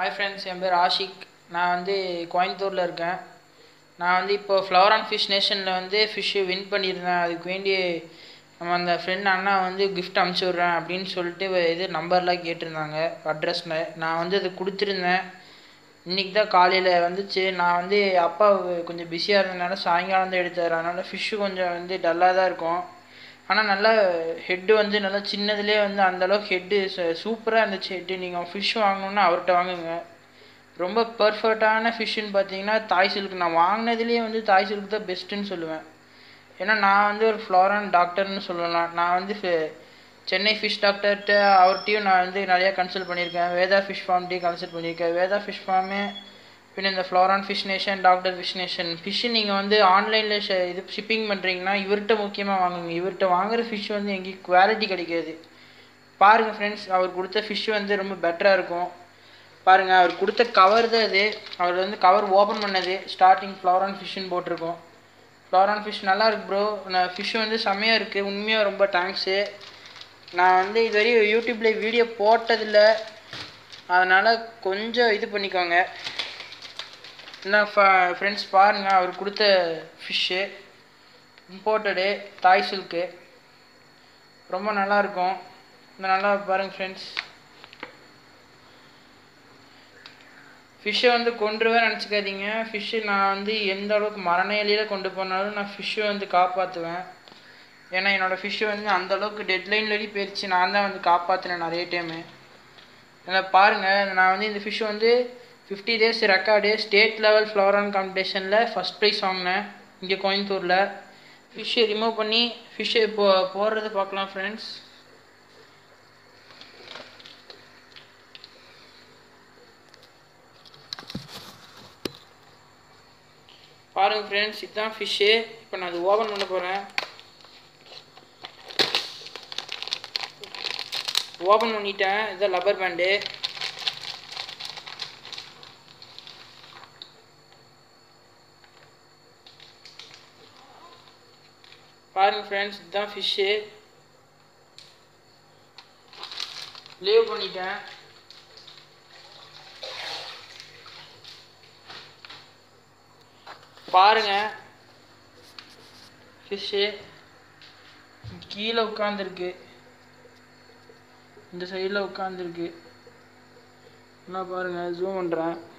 hi friends என் பேர் ஆஷிக் நான் வந்து கோயம்புத்தூரில் இருக்கேன் நான் வந்து இப்போ ஃப்ளவர் அண்ட் ஃபிஷ் நேஷனில் வந்து ஃபிஷ்ஷு வின் பண்ணியிருந்தேன் அதுக்கு வேண்டி நம்ம அந்த ஃப்ரெண்ட் அண்ணா வந்து கிஃப்ட் அமுச்சு விட்றேன் அப்படின்னு சொல்லிட்டு இது நம்பர்லாம் கேட்டிருந்தாங்க அட்ரஸில் நான் வந்து அது கொடுத்துருந்தேன் இன்றைக்கி தான் காலையில் வந்துச்சு நான் வந்து அப்பா கொஞ்சம் பிஸியாக இருந்ததுனால சாயங்காலம் தான் எடுத்தார் அதனால் ஃபிஷ்ஷு கொஞ்சம் வந்து டல்லாக தான் இருக்கும் ஆனால் நல்லா ஹெட்டு வந்து நல்லா சின்னதுலேயே வந்து அந்தளவுக்கு ஹெட்டு சூப்பராக இருந்துச்சு ஹெட்டு நீங்கள் ஃபிஷ் வாங்கணுன்னா அவர்கிட்ட வாங்குங்க ரொம்ப பர்ஃபெக்டான ஃபிஷ்ஷுன்னு பார்த்தீங்கன்னா தாய் சில்க் நான் வாங்கினதுலேயே வந்து தாய் சில்க் தான் பெஸ்ட்டுன்னு சொல்லுவேன் ஏன்னா நான் வந்து ஒரு ஃப்ளாரன் டாக்டர்னு சொல்லலாம் நான் வந்து சென்னை ஃபிஷ் டாக்டர்கிட்ட அவர்கிட்டையும் நான் வந்து நிறையா கன்சல்ட் பண்ணியிருக்கேன் வேதா ஃபிஷ் ஃபார்ம்கிட்டையும் கன்சல்ட் பண்ணியிருக்கேன் வேதா ஃபிஷ் ஃபார்மே பின்ன இந்த flowerhorn fish nation doctor fish nation fish நீங்கள் வந்து ஆன்லைனில் ஷ இது ஷிப்பிங் பண்ணுறீங்கன்னா இவர்கிட்ட முக்கியமாக வாங்குங்க இவர்கிட்ட வாங்குற ஃபிஷ் வந்து எங்கேயும் குவாலிட்டி கிடைக்காது பாருங்கள் ஃப்ரெண்ட்ஸ் அவர் கொடுத்த ஃபிஷ் வந்து ரொம்ப பெட்டராக இருக்கும் பாருங்கள் அவர் கொடுத்த கவர் தான் இது அவர் வந்து கவர் ஓப்பன் பண்ணது ஸ்டார்டிங் ஃப்ளோரான் ஃபிஷ்ஷுன்னு போட்டிருக்கோம் ஃப்ளோரான் ஃபிஷ் நல்லா இருக்கு ப்ரோ நான் ஃபிஷ் வந்து செம்மையாக இருக்குது உண்மையாக ரொம்ப தேங்க்ஸு நான் வந்து இது வரையும் யூடியூப்பில் வீடியோ போட்டதில்லை அதனால் கொஞ்சம் இது பண்ணிக்கோங்க என்ன ஃப்ரெண்ட்ஸ் பாருங்கள் அவர் கொடுத்த ஃபிஷ்ஷு இம்போர்ட்டடு தாய் சில்க்கு ரொம்ப நல்லாயிருக்கும் இந்த நல்லா பாருங்கள் ஃப்ரெண்ட்ஸ் ஃபிஷ்ஷை வந்து கொண்டுருவே நினச்சிக்காதீங்க ஃபிஷ்ஷு நான் வந்து எந்த அளவுக்கு மரணயிலையில் கொண்டு போனாலும் நான் ஃபிஷ்ஷை வந்து காப்பாற்றுவேன் ஏன்னா என்னோடய ஃபிஷ்ஷு வந்து அந்தளவுக்கு டெட்லைன் வரையும் போயிடுச்சு நான் தான் வந்து காப்பாற்றினேன் நிறைய டைமு அதில் பாருங்கள் நான் வந்து இந்த ஃபிஷ்ஷு வந்து fifty days record state level flowerhorn காம்படிஷனில் ஃபஸ்ட் ப்ரைஸ் வாங்கினேன் இங்கே கோயம்புத்தூரில் ஃபிஷ்ஷை ரிமூவ் பண்ணி ஃபிஷ்ஷை இப்போ போடுறது பார்க்கலாம் ஃப்ரெண்ட்ஸ் பாருங்கள் ஃப்ரெண்ட்ஸ் இதுதான் ஃபிஷ்ஷு இப்போ நான் அது ஓப்பன் பண்ண போகிறேன் ஓப்பன் பண்ணிட்டேன் இதுதான் லப்பர் பேண்டு பாருங்க ஃப்ரெண்ட்ஸ் இதுதான் ஃபிஷ்ஷு லீவ் பண்ணிட்டேன் பாருங்க ஃபிஷ்ஷு கீழே உட்காந்துருக்கு இந்த சைடில் உட்காந்துருக்கு என்ன பாருங்கள் ஜூம் பண்ணுறேன்